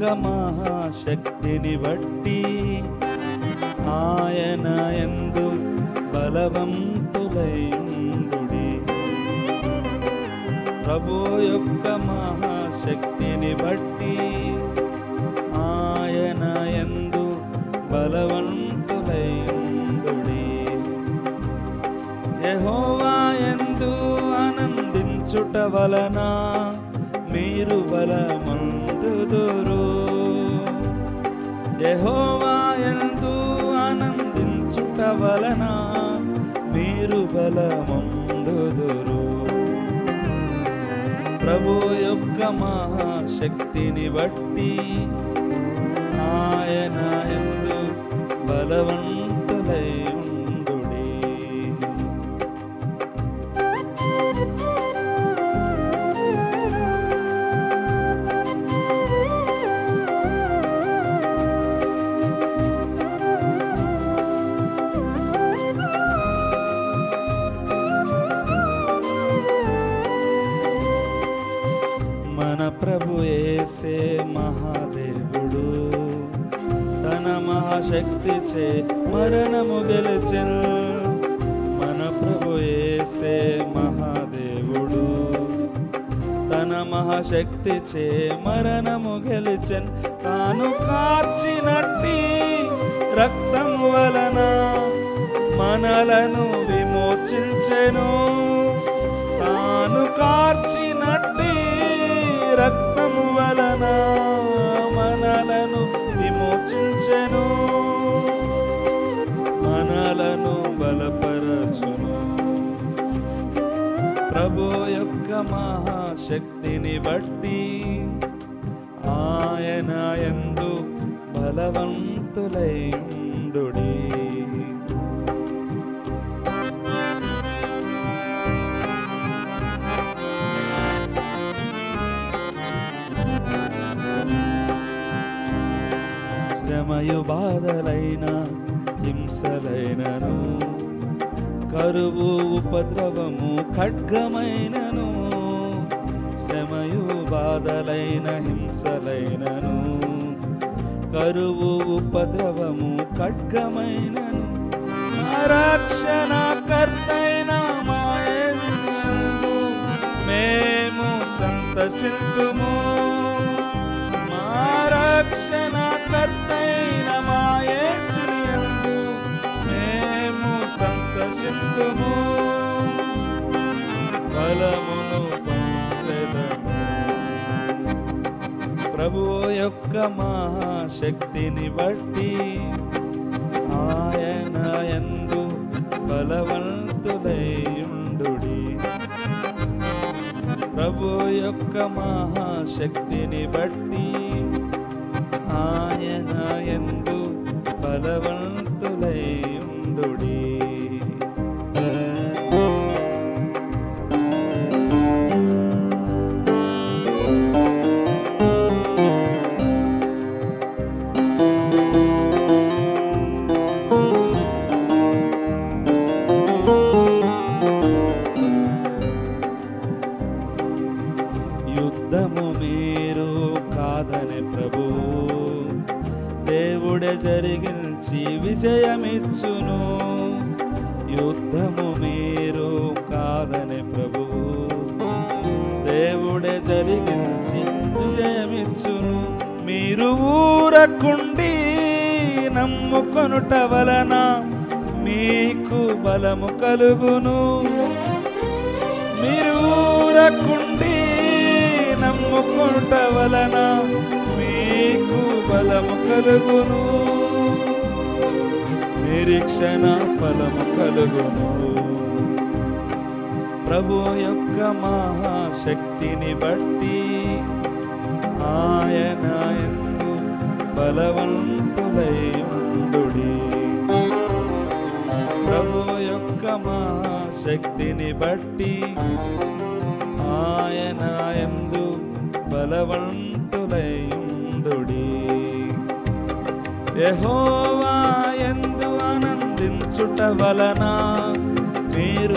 మహాశక్తిని బట్టి ఆయన ఎందు బలవంతులైండుడి ప్రభు యొక్క మహాశక్తిని బట్టి ఆయన ఎందు బలవంతులైండుడి యెహోవా ఎందు ఆనందించుట వలన మీరు బలమంతుదురు యెహోవా ఎందు ఆనందించుట వలన మీరు బలమందుదురు ప్రభు యొక్క మహాశక్తిని బట్టి ఆయన ఎందు బలవంతులై ఉండుడి మన ప్రభు యేసే మహాదేవుడు తన మహాశక్తి చే మరణము గెలిచెను మన ప్రభు యేసే మహాదేవుడు తన మహాశక్తి చే మరణము గెలిచెన్ తాను కార్చినట్టి రక్తము వలన మనలను విమోచించెను తాను కార్చినట్టి రక్తము వలన మనలను విమోచించెను మనలను బలపరచును ప్రభు యొక్క మహాశక్తిని బట్టి ఆయన ఎందు బలవంతులైండుడి శ్రమయు బాధలైన హింసలైనను కరువు ఉపద్రవము ఖడ్గమైనను శ్రమయు బాధలైన హింసలైనను కరువు ఉపద్రవము ఖడ్గమైనను మా రక్షణకర్తైన మా యేసు మేము సంతసింతుము మా రక్షణకర్తైన మా యేసుని యందు మేము సంతసింతుము బలమును పొందెదము ప్రభు యొక్క మహాశక్తిని బట్టి ఆయన ఎందు బలవంతులైయుండుడి ప్రభు యొక్క మహాశక్తిని బట్టి ఆయన ఎందు బలవంతులైయుండుడి యుద్ధము మీరు కాదని ప్రభు దేవుడే జరిగించి విజయమిచ్చును యుద్ధము మీరు కాదని ప్రభు దేవుడే జరిగించి విజయమిచ్చును మీరు ఊరకుండి నమ్ముకొనుట వలన మీకు బలము కలుగును మీరు ఊరకుండి నమ్ముకుంట వలన మీకు బలము కలుగును నిరీక్షణ ఫలము కలుగును ప్రభు యొక్క మహాశక్తిని బట్టి ఆయన ఎందు బలవంతులై ఉండుడి ప్రభు యొక్క మహాశక్తిని బట్టి ఆయన ఎందు బలవంతులైందుడి యెహోవా ఎందు ఆనందించుట వలన మీరు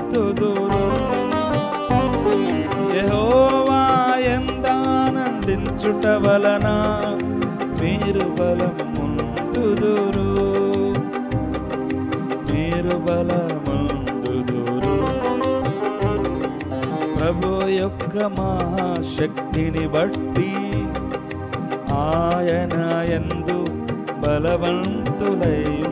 బలమంతుదురు యెహోవా ఎందానందించుట ఆనందించుట వలన మీరు బలముందుదురు మీరు బలముందుదురు ప్రభు యొక్క మహాశక్తిని బట్టి ఆయన ఎందు బలవంతులై